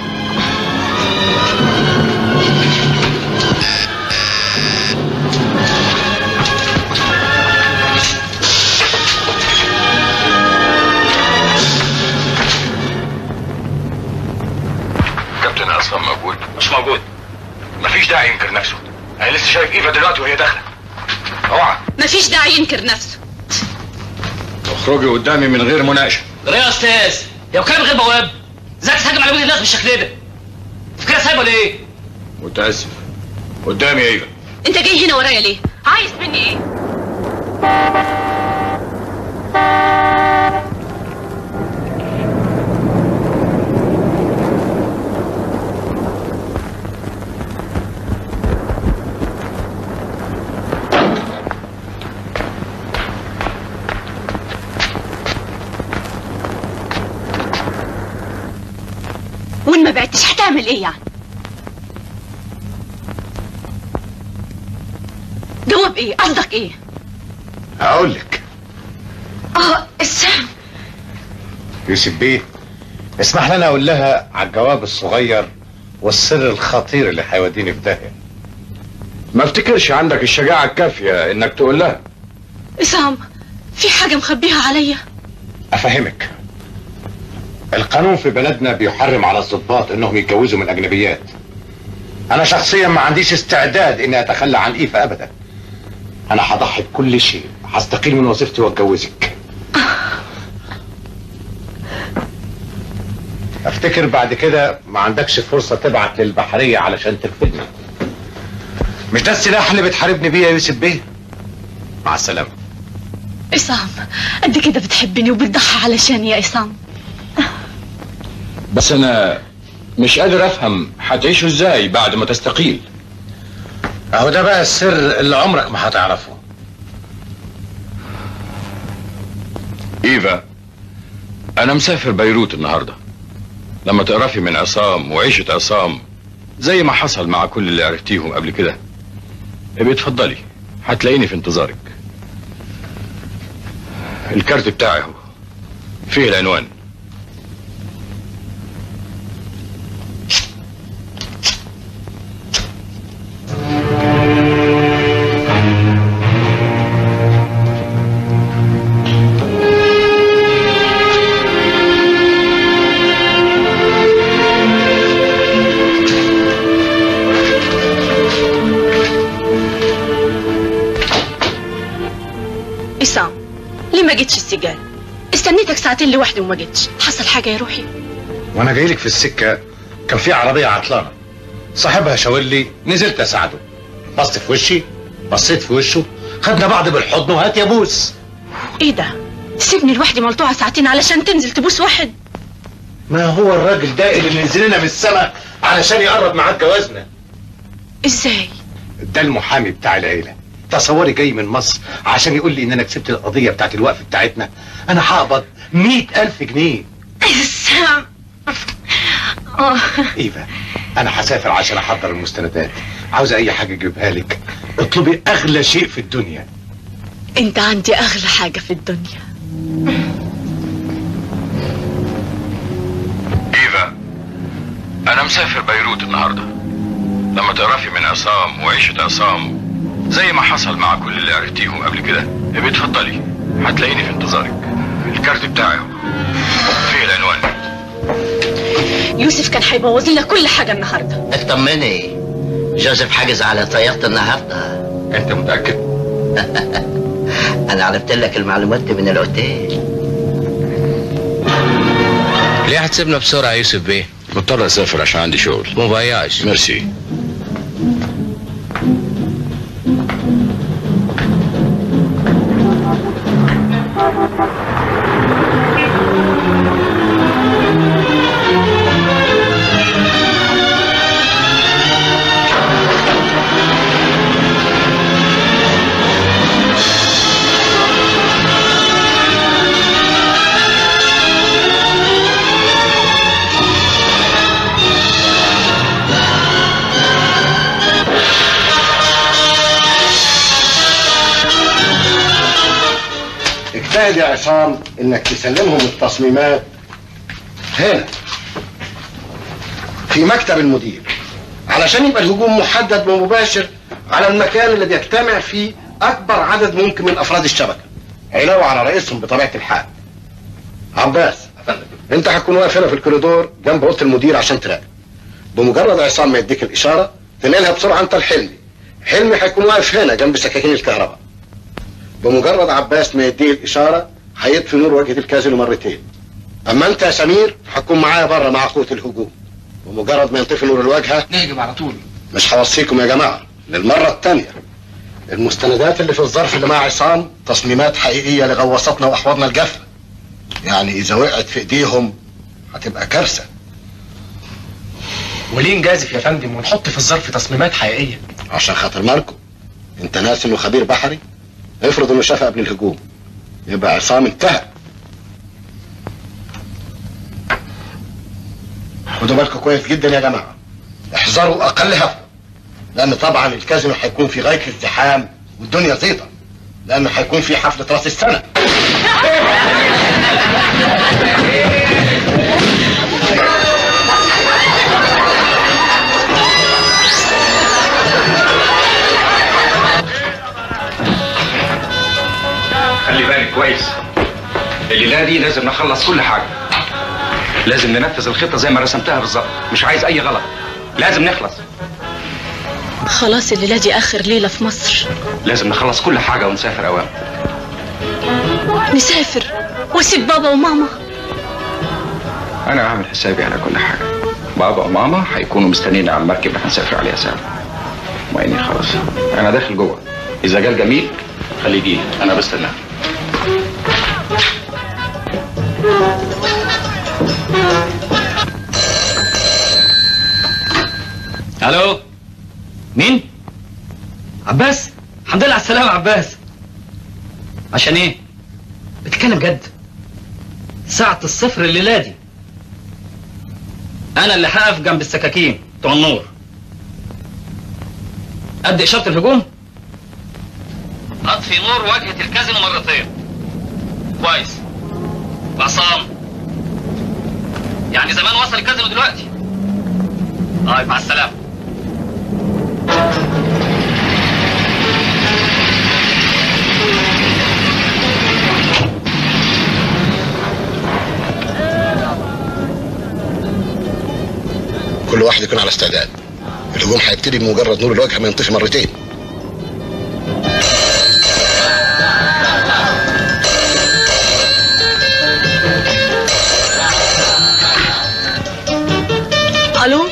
كابتن عصام موجود مش موجود مفيش داعي ينكر نفسه انا لسه شايف ايفا دلوقتي وهي داخله اوعى مفيش داعي ينكر نفسه اخرجي قدامي من غير مناقشه غير يا استاذ يا وكام غير بواب ازاي تهاجم على وجه الناس بالشكل ده فكرة سايبه ليه متاسف قدامي يا ايفا انت جاي هنا ورايا ليه عايز مني ايه وان ما بعتش هتعمل ايه يعني جواب ايه قصدك ايه هقول لك اه السهم يوسف بيه اسمح لنا اقول لها على الجواب الصغير والسر الخطير اللي هيوديني في داهيه ما افتكرش عندك الشجاعه الكافيه انك تقول لها اسام في حاجة مخبيها عليا افهمك القانون في بلدنا بيحرم على الضباط انهم يتجوزوا من اجنبيات انا شخصيا ما عنديش استعداد اني اتخلى عن ايفا ابدا انا هضحي بكل شيء هستقيل من وظيفتي واتجوزك افتكر بعد كده ما عندكش فرصة تبعت للبحرية علشان ترفدني مش ده السلاح اللي بتحاربني بيه يا يوسف بيه مع السلامه عصام قد كده بتحبني وبتضحي علشان يا عصام بس انا مش قادر افهم هتعيشوا ازاي بعد ما تستقيل اهو ده بقى السر اللي عمرك ما هتعرفه ايفا انا مسافر بيروت النهارده لما تقرفي من عصام وعيشة عصام زي ما حصل مع كل اللي عرفتيهم قبل كده ابقي اتفضلي هتلاقيني في انتظارك الكارت بتاعي اهو فيه العنوان عصام ليه ما جيتش السجال استنيتك ساعتين لوحدي وما جيتش حصل حاجه يا روحي وانا جاي لك في السكه كان في عربيه عطلانه صاحبها شاور لي نزلت اساعده بصت في وشي بصيت في وشه خدنا بعض بالحضن وهات يا بوس ايه ده سيبني لوحدي ملطوعه ساعتين علشان تنزل تبوس واحد ما هو الراجل ده اللي نزل لنا من السماء علشان يقرب معاك جوازنا ازاي ده المحامي بتاع العيله تصوري جاي من مصر عشان يقول لي ان انا كسبت القضيه بتاعت الوقف بتاعتنا انا هقبض مئة ألف جنيه عصام اه ايفا انا هسافر عشان احضر المستندات عاوزه اي حاجه اجيبها لك اطلبي اغلى شيء في الدنيا انت عندي اغلى حاجه في الدنيا ايفا انا مسافر بيروت النهارده لما تعرفي من عصام وعيشة عصام زي ما حصل مع كل اللي عرفتيهم قبل كده ابقي اتفضلي هتلاقيني في انتظارك الكارت بتاعي اهو فيه العنوان يوسف كان هيبوظ لنا كل حاجه النهارده اطمني جوزيف حجز على طيارة النهارده انت متأكد؟ انا عرفت لك المعلومات دي من الاوتيل ليه هتسيبنا بسرعة يا يوسف بيه؟ مضطر اسافر عشان عندي شغل مو فياج ميرسي اجتهد يا عصام انك تسلمهم التصميمات هنا في مكتب المدير علشان يبقى الهجوم محدد ومباشر على المكان اللي بيجتمع فيه اكبر عدد ممكن من افراد الشبكه علاوه على رئيسهم بطبيعه الحال عباس انت هتكون واقف هنا في الكوريدور جنب اوضه المدير عشان تراقب بمجرد عصام ما يديك الاشاره تنقلها بسرعه انت لحلمي حلمي هيكون واقف هنا جنب سكاكين الكهرباء بمجرد عباس ما يديه الاشاره هيطفي نور واجهه الكازينو مرتين اما انت يا سمير هتكون معايا بره مع قوه الهجوم ومجرد ما ينطفي نور الواجهه نهجم على طول مش هوصيكم يا جماعه للمره الثانيه المستندات اللي في الظرف اللي مع عصام تصميمات حقيقيه لغواصاتنا واحواضنا الجافه يعني اذا وقعت في ايديهم هتبقى كارثه وليه نجازف يا فندم ونحط في الظرف تصميمات حقيقيه عشان خاطر مالكم انت ناس انه خبير بحري افرض انه شافها قبل الهجوم يبقى عصام انتهى خدوا بالكم كويس جدا يا جماعه احذروا اقل هفوه لان طبعا الكازينو هيكون في غايه الازدحام والدنيا زيطه لانه هيكون في حفله راس السنه خلي بالك كويس الليله دي لازم نخلص كل حاجه لازم ننفذ الخطه زي ما رسمتها بالظبط مش عايز اي غلط لازم نخلص خلاص الليله دي اخر ليله في مصر لازم نخلص كل حاجه ونسافر اوام نسافر واسيب بابا وماما انا عامل حسابي على كل حاجه بابا وماما هيكونوا مستنيين على المركب اللي هنسافر عليها سوا وعيني خلاص انا داخل جوه اذا جال جميل خليه يجي انا بستناه الو مين عباس الحمد لله على السلامه عباس عشان ايه بتتكلم جد ساعة الصفر الليلة دي أنا اللي هقف جنب السكاكين بتوع النور قد إشارة الهجوم أطفي نور واجهة الكازينو مرتين كويس وعصام يعني زمان وصل الكازينو دلوقتي طيب مع السلامة كل واحد يكون على استعداد الهجوم هيبتدي بمجرد نور الواجهه ما ينطفي مرتين الو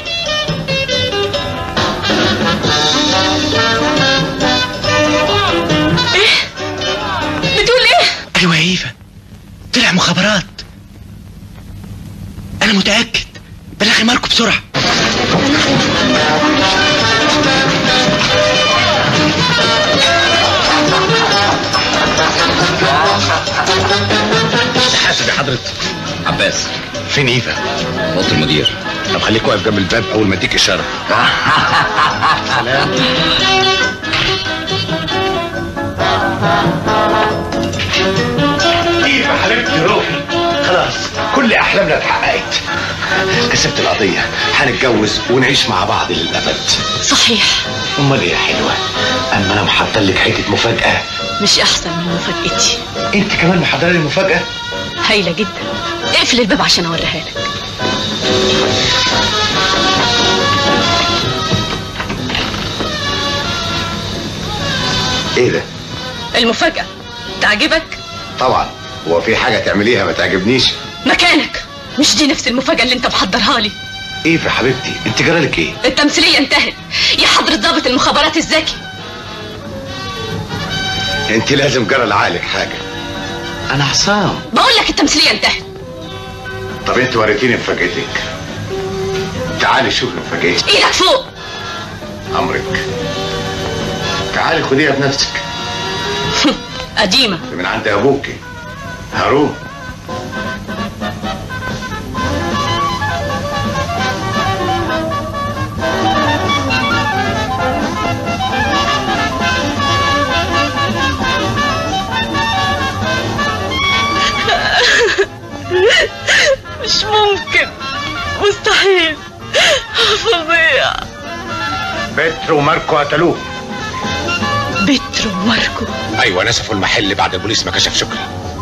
ايه بتقول ايه ايوه يا ايفا طلع مخابرات انا متاكد بلغي ماركو بسرعه حاسب يا حضرة عباس فين ايفا؟ اوضه المدير طب خليك واقف جنب الباب اول ما اديك اشاره سلام ايفا حبيبتي روحي خلاص كل احلامنا اتحققت كسبت القضيه هنتجوز ونعيش مع بعض للابد صحيح امال ايه يا حلوه اما انا محضر لك حته مفاجاه مش احسن من مفاجأتي انت كمان محضره لي مفاجاه هايلة جدا اقفل الباب عشان اوريها لك ايه ده المفاجأة تعجبك طبعا هو في حاجه تعمليها ما تعجبنيش مكانك مش دي نفس المفاجأة اللي انت محضرها لي ايه يا حبيبتي انت جرالك ايه التمثيلية انتهت يا حضرة ضابط المخابرات الذكي انت لازم جرى لعقلك حاجه انا حسام بقول لك التمثيلية انتهت طب انت وريتيني مفاجأتك تعالي شوف مفاجأتي ايدك فوق امرك تعالي خديها بنفسك قديمة من عند ابوكي هارون مش ممكن مستحيل فظيع بترو وماركو قتلوه بترو وماركو ايوه نسفوا المحل بعد البوليس ما كشف شكري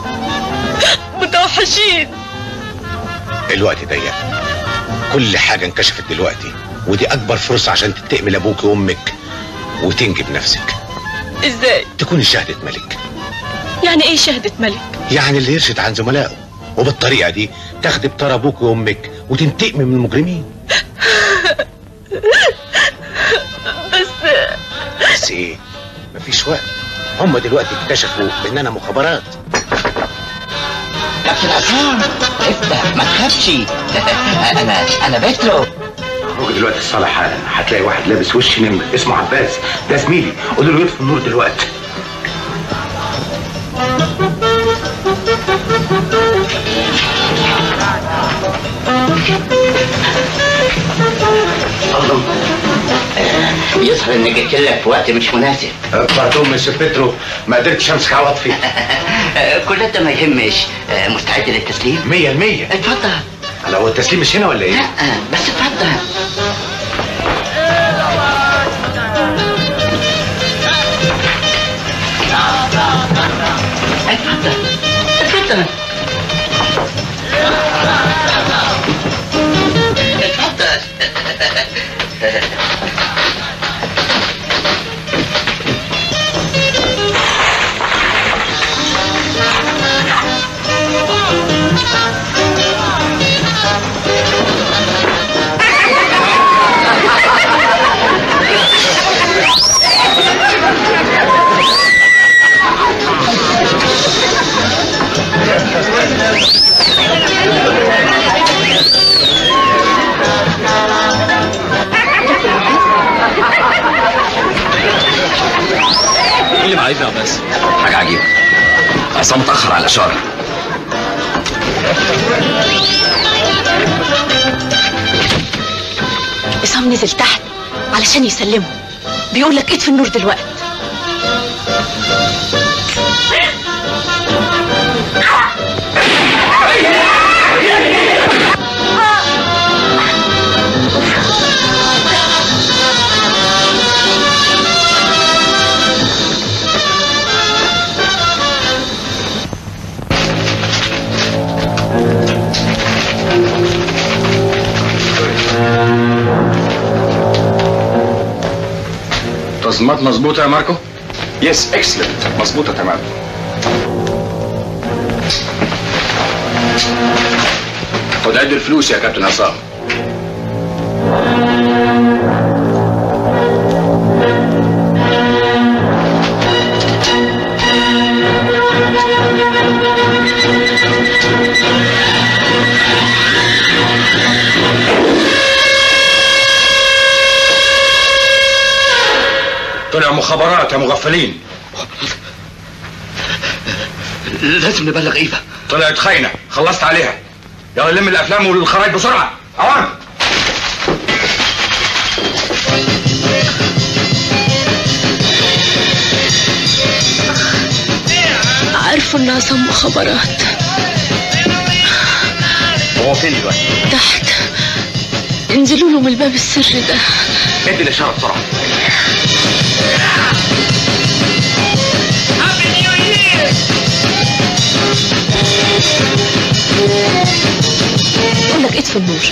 متوحشين الوقت ضيق كل حاجه انكشفت دلوقتي ودي اكبر فرصه عشان تنتقم لابوك وامك وتنجي بنفسك ازاي تكوني شهاده ملك يعني ايه شهدة ملك يعني اللي يرشد عن زملائه وبالطريقه دي تاخدي بطار ابوك وامك وتنتقمي من المجرمين بس بس ايه مفيش وقت هم دلوقتي اكتشفوا ان انا مخابرات كابتن عصام افتح ما تخافش انا انا بترو خرج دلوقتي الصالة حالا هتلاقي واحد لابس وش نمر اسمه عباس ده زميلي قول له يطفي النور دلوقتي يظهر اني جيت لك في وقت مش مناسب باردون مسيو بيترو ما قدرتش امسك عواطفي كل ده ما يهمش آه، مستعد للتسليم مية المية اتفضل هلا هو التسليم مش هنا ولا ايه؟ لا بس اتفضل اتفضل اتفضل اتفضل عايز يا بس حاجه عجيبه عصام اتاخر على الاشاره عصام نزل تحت علشان يسلمه بيقول لك اطفي النور دلوقتي تصميمات مظبوطه يا ماركو يس اكسلنت مظبوطه تمام خد عد الفلوس يا كابتن عصام طلع مخابرات يا مغفلين لازم نبلغ ايفا طلعت خاينه خلصت عليها يلا لم الافلام والخرايط بسرعه اوان عارفوا ان عصام مخابرات هو فين دلوقتي؟ تحت انزلوا له من الباب السري ده ادي الاشاره بسرعه بقول لك اطفي النور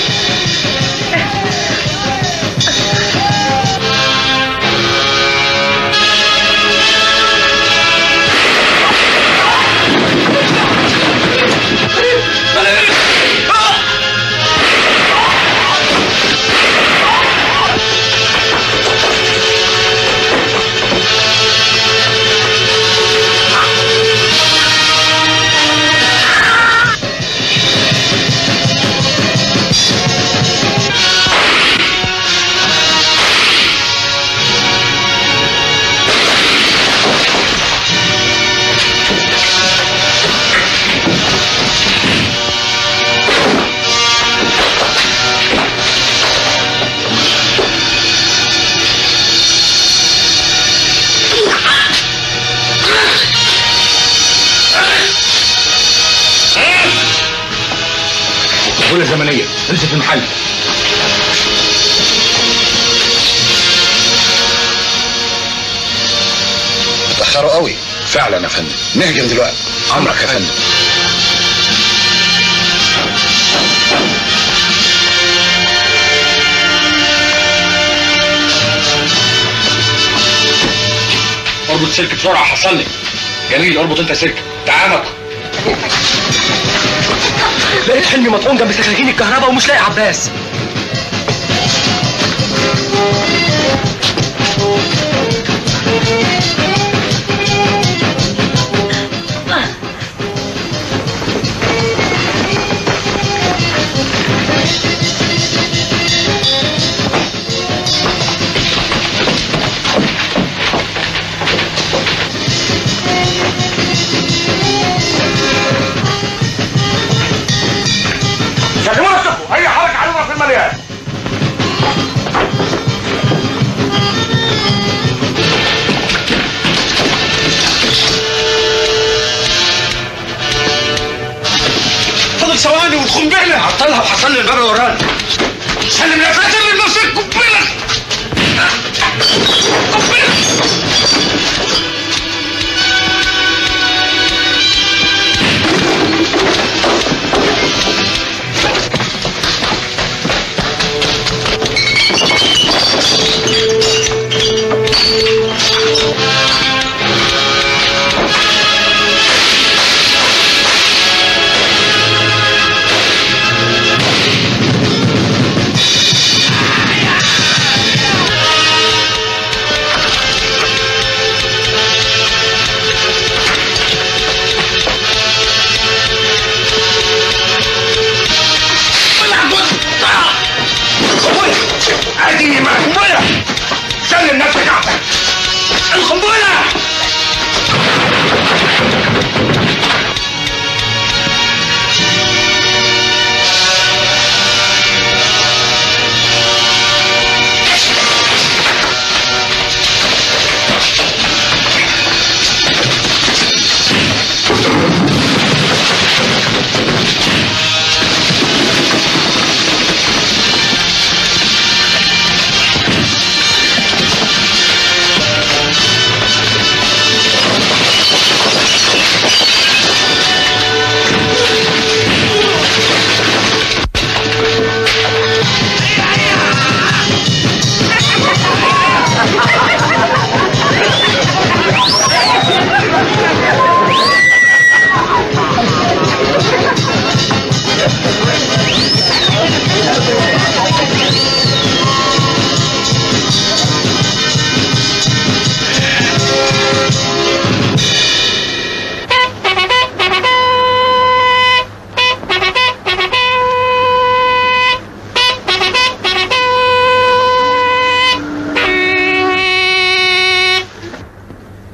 مقبوله زمنيه انزل في المحل اتأخروا قوي فعلا يا فندم نهجم دلوقتي امرك يا فندم اربط سلك بسرعه حصلني جميل اربط انت سلك تعامل لقيت حلمي مطعون جنب سكاكين الكهرباء ومش لاقي عباس سلموا نفسكم اي حركه علينا في المليان فاضل ثواني والقنبله عطلها وحصل لي الباب اللي ورانا سلم يا فاتن لنفسك قنبله قنبله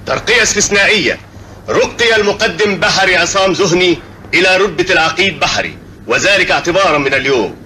ترقية استثنائية رقي المقدم بحري عصام زهني إلى رتبة العقيد بحري وذلك اعتبارا من اليوم